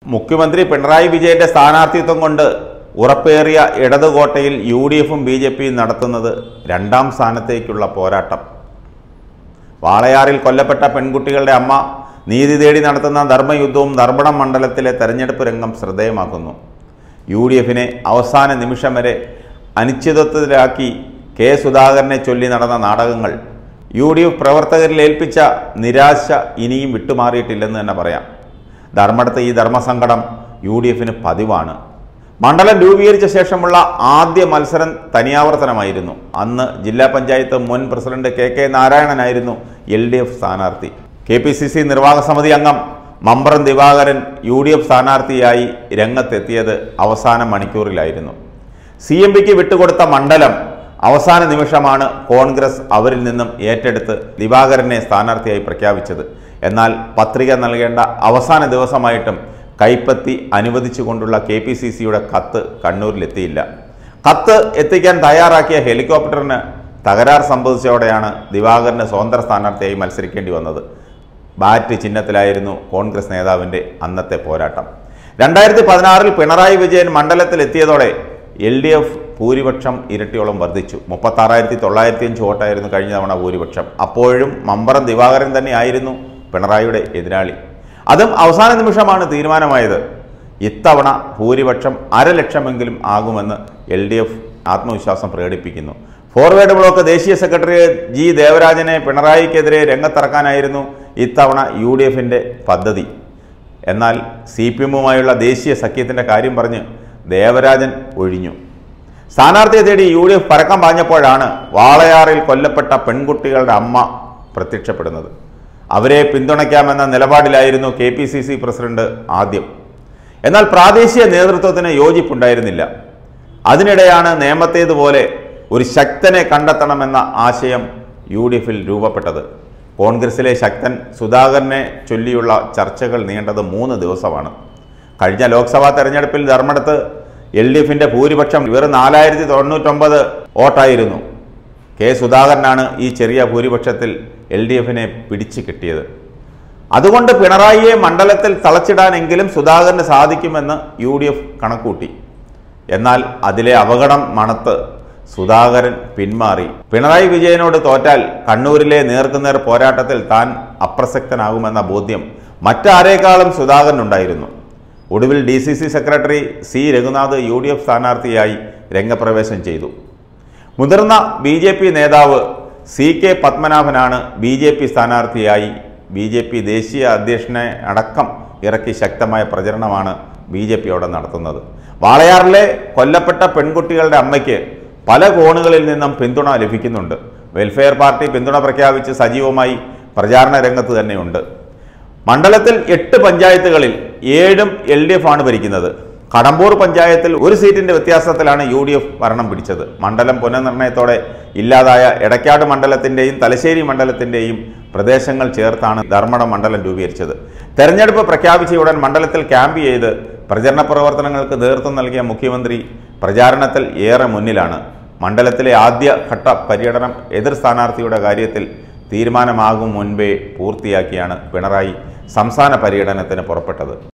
മുഖ്യമന്ത്രി പിണറായി വിജയന്റെ സ്ഥാനാർത്ഥിത്വം കൊണ്ട് ഉറപ്പേറിയ ഇടതുകോട്ടയിൽ യു ഡി എഫും ബി ജെ പിയും നടത്തുന്നത് രണ്ടാം സ്ഥാനത്തേക്കുള്ള പോരാട്ടം വാളയാറിൽ കൊല്ലപ്പെട്ട പെൺകുട്ടികളുടെ അമ്മ നീതി തേടി നടത്തുന്ന ധർമ്മയുദ്ധവും ധർമ്മടം മണ്ഡലത്തിലെ തെരഞ്ഞെടുപ്പ് രംഗം ശ്രദ്ധേയമാക്കുന്നു യു ഡി എഫിനെ അവസാന നിമിഷം വരെ അനിശ്ചിതത്വത്തിലാക്കി കെ സുധാകരനെ ചൊല്ലി നടന്ന നാടകങ്ങൾ യു ഡി എഫ് പ്രവർത്തകരിൽ ഏൽപ്പിച്ച നിരാശ ഇനിയും വിട്ടുമാറിയിട്ടില്ലെന്ന് തന്നെ പറയാം ധർമ്മടത്തെ ഈ ധർമ്മസങ്കടം യു ഡി എഫിന് പതിവാണ് മണ്ഡലം രൂപീകരിച്ച ശേഷമുള്ള ആദ്യ മത്സരം തനിയാവർത്തനമായിരുന്നു അന്ന് ജില്ലാ പഞ്ചായത്ത് മുൻ പ്രസിഡന്റ് കെ കെ നാരായണനായിരുന്നു എൽ ഡി എഫ് സ്ഥാനാർത്ഥി കെ പി സി സി നിർവാഹക സമിതി അംഗം Mambram Divakaran U D F സ്ഥാനാർത്ഥിയായി രംഗത്തെത്തിയത് അവസാന മണിക്കൂറിലായിരുന്നു സി എം പിക്ക് വിട്ടുകൊടുത്ത മണ്ഡലം അവസാന നിമിഷമാണ് കോൺഗ്രസ് അവരിൽ നിന്നും ഏറ്റെടുത്ത് ദിവാകരനെ സ്ഥാനാർത്ഥിയായി പ്രഖ്യാപിച്ചത് എന്നാൽ പത്രിക നൽകേണ്ട അവസാന ദിവസമായിട്ടും കൈപ്പത്തി അനുവദിച്ചുകൊണ്ടുള്ള കെ പി സി സിയുടെ കത്ത് കണ്ണൂരിലെത്തിയില്ല കത്ത് എത്തിക്കാൻ തയ്യാറാക്കിയ ഹെലികോപ്റ്ററിന് തകരാർ സംഭവിച്ചതോടെയാണ് ദിവാകരന് സ്വതന്ത്ര സ്ഥാനാർത്ഥിയായി മത്സരിക്കേണ്ടി വന്നത് ബാറ്റ് ചിഹ്നത്തിലായിരുന്നു കോൺഗ്രസ് നേതാവിൻ്റെ അന്നത്തെ പോരാട്ടം രണ്ടായിരത്തി പതിനാറിൽ പിണറായി വിജയൻ മണ്ഡലത്തിലെത്തിയതോടെ എൽ ഡി എഫ് ഭൂരിപക്ഷം ഇരട്ടിയോളം വർദ്ധിച്ചു മുപ്പത്താറായിരത്തി തൊള്ളായിരത്തി അഞ്ച് വോട്ടായിരുന്നു കഴിഞ്ഞ തവണ ഭൂരിപക്ഷം അപ്പോഴും മമ്പറം ദിവാകരൻ തന്നെയായിരുന്നു പിണറായിയുടെ എതിരാളി അതും അവസാന നിമിഷമാണ് തീരുമാനമായത് ഇത്തവണ ഭൂരിപക്ഷം അരലക്ഷമെങ്കിലും ആകുമെന്ന് എൽ ഡി എഫ് ആത്മവിശ്വാസം പ്രകടിപ്പിക്കുന്നു ഫോർവേഡ് ബ്ലോക്ക് ദേശീയ സെക്രട്ടറി ജി ദേവരാജനെ പിണറായിക്കെതിരെ രംഗത്തിറക്കാനായിരുന്നു ഇത്തവണ യു ഡി എഫിൻ്റെ പദ്ധതി എന്നാൽ സി പി എമ്മുമായുള്ള ദേശീയ സഖ്യത്തിൻ്റെ കാര്യം പറഞ്ഞ് ദേവരാജൻ ഒഴിഞ്ഞു സ്ഥാനാർത്ഥിയെ തേടി യു ഡി എഫ് പരക്കം പാഞ്ഞപ്പോഴാണ് വാളയാറിൽ കൊല്ലപ്പെട്ട പെൺകുട്ടികളുടെ അമ്മ പ്രത്യക്ഷപ്പെടുന്നത് അവരെ പിന്തുണയ്ക്കാമെന്ന നിലപാടിലായിരുന്നു K P C C president ആദ്യം എന്നാൽ പ്രാദേശിക നേതൃത്വത്തിന് യോജിപ്പുണ്ടായിരുന്നില്ല അതിനിടെയാണ് നേമത്തേതുപോലെ ഒരു ശക്തനെ കണ്ടെത്തണമെന്ന ആശയം യു ഡി എഫിൽ രൂപപ്പെട്ടത് കോൺഗ്രസിലെ ശക്തൻ സുധാകരനെ ചൊല്ലിയുള്ള ചർച്ചകൾ നീണ്ടത് മൂന്ന് ദിവസമാണ് കഴിഞ്ഞ ലോക്സഭാ തെരഞ്ഞെടുപ്പിൽ ധർമ്മടത്ത് എൽ ഡി എഫിൻ്റെ ഭൂരിപക്ഷം വെറും നാലായിരത്തി തൊണ്ണൂറ്റൊമ്പത് വോട്ടായിരുന്നു കെ സുധാകരനാണ് ഈ ചെറിയ ഭൂരിപക്ഷത്തിൽ എൽ ഡി എഫിനെ പിടിച്ചു കിട്ടിയത് അതുകൊണ്ട് പിണറായിയെ മണ്ഡലത്തിൽ തളച്ചിടാനെങ്കിലും സുധാകരന് സാധിക്കുമെന്ന് യു ഡി എഫ് കണക്കൂട്ടി എന്നാൽ അതിലെ അപകടം മണത്ത് സുധാകരൻ പിന്മാറി പിണറായി വിജയനോട് തോറ്റാൽ കണ്ണൂരിലെ നേർക്കുനേർ പോരാട്ടത്തിൽ താൻ അപ്രസക്തനാകുമെന്ന ബോധ്യം മറ്റാരേക്കാളും സുധാകരനുണ്ടായിരുന്നു ഒടുവിൽ D C C secretary C Raghunath U D F സ്ഥാനാർത്ഥിയായി രംഗപ്രവേശം ചെയ്തു മുതിർന്ന ബി ജെ പി നേതാവ് സി കെ പത്മനാഭനാണ് ബി ജെ പി സ്ഥാനാർത്ഥിയായി ബി ജെ പി ദേശീയ അധ്യക്ഷനെ അടക്കം ഇറക്കി ശക്തമായ പ്രചരണമാണ് ബി ജെ പി അവിടെ നടത്തുന്നത് വാളയാറിലെ കൊല്ലപ്പെട്ട പെൺകുട്ടികളുടെ അമ്മയ്ക്ക് പല കോണുകളിൽ നിന്നും പിന്തുണ ലഭിക്കുന്നുണ്ട് വെൽഫെയർ പാർട്ടി പിന്തുണ പ്രഖ്യാപിച്ച് സജീവമായി പ്രചാരണ രംഗത്ത് തന്നെയുണ്ട് മണ്ഡലത്തിൽ എട്ട് പഞ്ചായത്തുകളിൽ ഏഴും എൽ ഡി എഫ് ആണ് ഭരിക്കുന്നത് കടമ്പൂർ പഞ്ചായത്തിൽ ഒരു സീറ്റിന്റെ വ്യത്യാസത്തിലാണ് യു ഡി എഫ് ഭരണം പിടിച്ചത് മണ്ഡലം പുനർനിർണയത്തോടെ ഇല്ലാതായ എടക്കാട് മണ്ഡലത്തിന്റെയും തലശ്ശേരി മണ്ഡലത്തിന്റെയും പ്രദേശങ്ങൾ ചേർത്താണ് ധർമ്മടം മണ്ഡലം രൂപീകരിച്ചത് തെരഞ്ഞെടുപ്പ് പ്രഖ്യാപിച്ച ഉടൻ മണ്ഡലത്തിൽ ക്യാമ്പ് ചെയ്ത് പ്രചരണ പ്രവർത്തനങ്ങൾക്ക് നേതൃത്വം നൽകിയ മുഖ്യമന്ത്രി പ്രചാരണത്തിൽ ഏറെ മുന്നിലാണ് മണ്ഡലത്തിലെ ആദ്യഘട്ട പര്യടനം എതിർ സ്ഥാനാർത്ഥിയുടെ കാര്യത്തിൽ തീരുമാനമാകും മുൻപേ പൂർത്തിയാക്കിയാണ് പിണറായി സംസ്ഥാന പര്യടനത്തിന് പുറപ്പെട്ടത്